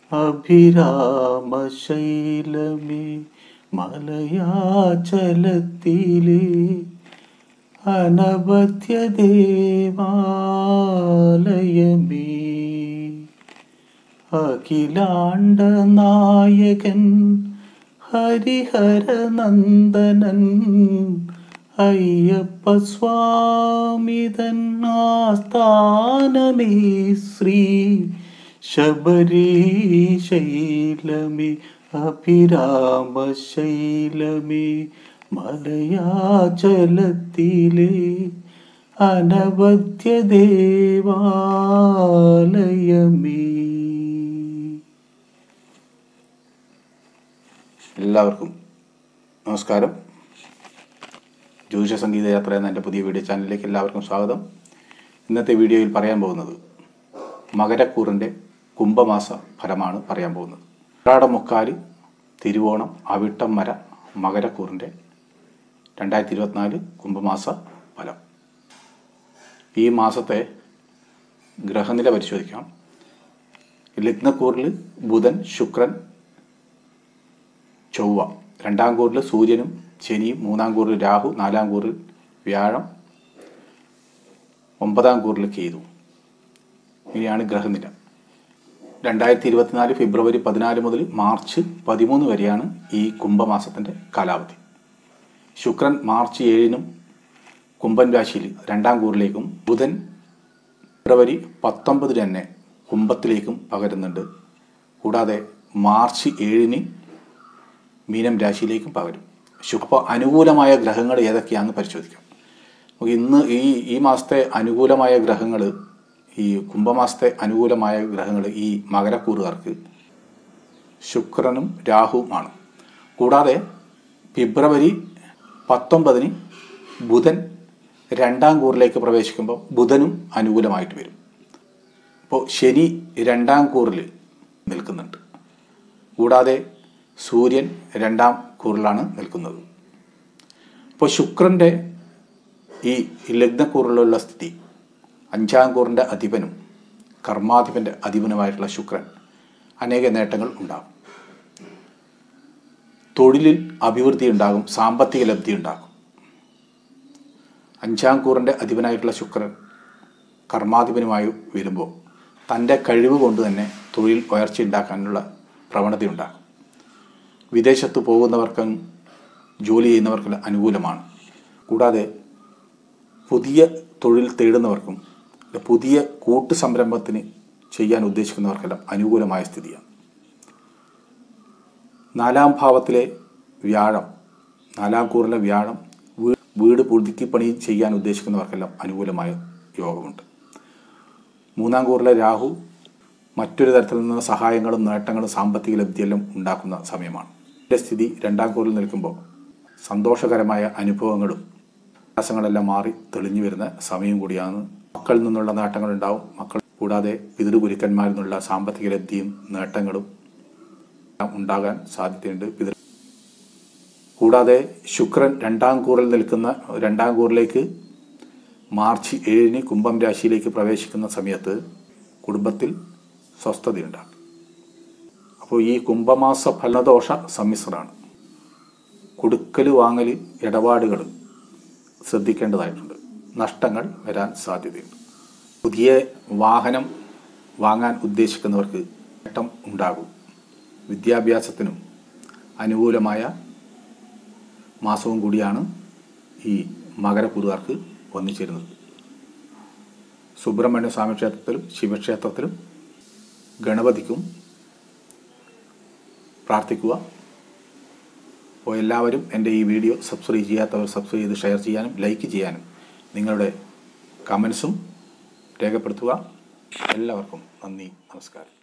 അഭിരാമശൈലമേ മലയാചലത്തിലെ അനവധ്യ ദേവാലയമേ അഖിലാണ്ട നായകൻ ഹരിഹരനന്ദനൻ അയ്യപ്പ സ്വാമിതൻ ആസ്ഥാനമേ ശ്രീ ശബരീശൈലമേ അഭിരാമശൈലമേ മലയാചലത്തിലെ അനവധ്യ ദേവാലയമേ എല്ലാവർക്കും നമസ്കാരം ജ്യോതിഷ സംഗീത യാത്ര എന്ന എൻ്റെ പുതിയ വീഡിയോ ചാനലിലേക്ക് എല്ലാവർക്കും സ്വാഗതം ഇന്നത്തെ വീഡിയോയിൽ പറയാൻ പോകുന്നത് മകരക്കൂറിൻ്റെ കുംഭമാസ ഫലമാണ് പറയാൻ പോകുന്നത് ഉത്രാടമുക്കാല് തിരുവോണം അവിട്ടം മര മകരക്കൂറിൻ്റെ രണ്ടായിരത്തി ഇരുപത്തിനാല് കുംഭമാസ ഫലം ഈ മാസത്തെ ഗ്രഹനില പരിശോധിക്കാം ലഗ്നക്കൂറിൽ ബുധൻ ശുക്രൻ ചൊവ്വ രണ്ടാം കൂറിൽ സൂര്യനും ശനിയും മൂന്നാം കൂറിൽ രാഹു നാലാം കൂറിൽ വ്യാഴം ഒമ്പതാം കൂറിൽ കേതു ഇങ്ങനെയാണ് ഗ്രഹനില രണ്ടായിരത്തി ഇരുപത്തിനാല് ഫെബ്രുവരി പതിനാല് മുതൽ മാർച്ച് പതിമൂന്ന് വരെയാണ് ഈ കുംഭമാസത്തിൻ്റെ കാലാവധി ശുക്രൻ മാർച്ച് ഏഴിനും കുംഭൻ രാശിയിൽ രണ്ടാം കൂറിലേക്കും ബുധൻ ഫെബ്രുവരി പത്തൊമ്പതിന് തന്നെ കുംഭത്തിലേക്കും പകരുന്നുണ്ട് കൂടാതെ മാർച്ച് ഏഴിന് മീനം രാശിയിലേക്കും പകരും അപ്പോൾ അനുകൂലമായ ഗ്രഹങ്ങൾ ഏതൊക്കെയാണെന്ന് പരിശോധിക്കാം നമുക്ക് ഇന്ന് ഈ ഈ മാസത്തെ അനുകൂലമായ ഗ്രഹങ്ങൾ ഈ കുംഭമാസത്തെ അനുകൂലമായ ഗ്രഹങ്ങൾ ഈ മകരക്കൂറുകാർക്ക് ശുക്രനും രാഹുവുമാണ് കൂടാതെ ഫെബ്രുവരി പത്തൊമ്പതിന് ബുധൻ രണ്ടാം കൂറിലേക്ക് പ്രവേശിക്കുമ്പോൾ ബുധനും അനുകൂലമായിട്ട് വരും അപ്പോൾ ശനി രണ്ടാം കൂറിൽ നിൽക്കുന്നുണ്ട് കൂടാതെ സൂര്യൻ രണ്ടാം കൂറിലാണ് നിൽക്കുന്നത് അപ്പോൾ ശുക്രൻ്റെ ഈ ലഗ്നക്കൂറിലുള്ള സ്ഥിതി അഞ്ചാം കൂറിൻ്റെ അധിപനും കർമാധിപൻ്റെ അധിപനുമായിട്ടുള്ള ശുക്രൻ അനേക നേട്ടങ്ങൾ ഉണ്ടാകും തൊഴിലിൽ അഭിവൃദ്ധി ഉണ്ടാകും സാമ്പത്തിക ലബ്ധി ഉണ്ടാകും അഞ്ചാം കൂറിൻ്റെ അധിപനായിട്ടുള്ള ശുക്രൻ കർമാധിപനുമായി വരുമ്പോൾ തൻ്റെ കഴിവ് കൊണ്ട് തന്നെ തൊഴിൽ ഉയർച്ച ഉണ്ടാക്കാനുള്ള പ്രവണതയുണ്ടാകും വിദേശത്ത് പോകുന്നവർക്കും ജോലി ചെയ്യുന്നവർക്കും അനുകൂലമാണ് കൂടാതെ പുതിയ തൊഴിൽ തേടുന്നവർക്കും പുതിയ കൂട്ട് സംരംഭത്തിന് ചെയ്യാൻ ഉദ്ദേശിക്കുന്നവർക്കെല്ലാം അനുകൂലമായ സ്ഥിതിയാണ് നാലാം ഭാവത്തിലെ വ്യാഴം നാലാം കൂറിലെ വ്യാഴം വീ- വീട് പുതുക്കി പണി ചെയ്യാൻ ഉദ്ദേശിക്കുന്നവർക്കെല്ലാം അനുകൂലമായ യോഗമുണ്ട് മൂന്നാം കൂറിലെ രാഹു മറ്റൊരു തരത്തിൽ നിന്ന് സഹായങ്ങളും നേട്ടങ്ങളും സാമ്പത്തിക ലബ്ധിയെല്ലാം ഉണ്ടാക്കുന്ന സമയമാണ് ഇതിൻ്റെ സ്ഥിതി രണ്ടാം കൂറിൽ നിൽക്കുമ്പോൾ സന്തോഷകരമായ അനുഭവങ്ങളും പ്രയാസങ്ങളെല്ലാം മാറി തെളിഞ്ഞു വരുന്ന സമയം കൂടിയാണ് മക്കളിൽ നിന്നുള്ള നേട്ടങ്ങളുണ്ടാവും മക്കൾ കൂടാതെ പിതൃഗുരുക്കന്മാരിൽ നിന്നുള്ള സാമ്പത്തിക ലബ്ധിയും നേട്ടങ്ങളും എല്ലാം ഉണ്ടാകാൻ സാധ്യതയുണ്ട് പിതൃ കൂടാതെ ശുക്രൻ രണ്ടാം കൂറിൽ നിൽക്കുന്ന രണ്ടാം കൂറിലേക്ക് മാർച്ച് ഏഴിന് കുംഭം രാശിയിലേക്ക് പ്രവേശിക്കുന്ന സമയത്ത് കുടുംബത്തിൽ സ്വസ്ഥതയുണ്ടാകും അപ്പോൾ ഈ കുംഭമാസ ഫലദോഷ സമ്മിശ്രമാണ് കൊടുക്കൽ വാങ്ങൽ ഇടപാടുകൾ ശ്രദ്ധിക്കേണ്ടതായിട്ടുണ്ട് നഷ്ടങ്ങൾ വരാൻ സാധ്യതയുണ്ട് പുതിയ വാഹനം വാങ്ങാൻ ഉദ്ദേശിക്കുന്നവർക്ക് നേട്ടം ഉണ്ടാകും വിദ്യാഭ്യാസത്തിനും അനുകൂലമായ മാസവും കൂടിയാണ് ഈ മകരക്കുറുകാർക്ക് വന്നുചേരുന്നത് സുബ്രഹ്മണ്യ സ്വാമി ക്ഷേത്രത്തിലും ശിവക്ഷേത്രത്തിലും ഗണപതിക്കും പ്രാർത്ഥിക്കുക അപ്പോൾ എല്ലാവരും എൻ്റെ ഈ വീഡിയോ സബ്സ്ക്രൈബ് ചെയ്യാത്തവർ സബ്സ്ക്രൈബ് ചെയ്ത് ഷെയർ ചെയ്യാനും ലൈക്ക് ചെയ്യാനും നിങ്ങളുടെ കമൻസും രേഖപ്പെടുത്തുക എല്ലാവർക്കും നന്ദി നമസ്കാരം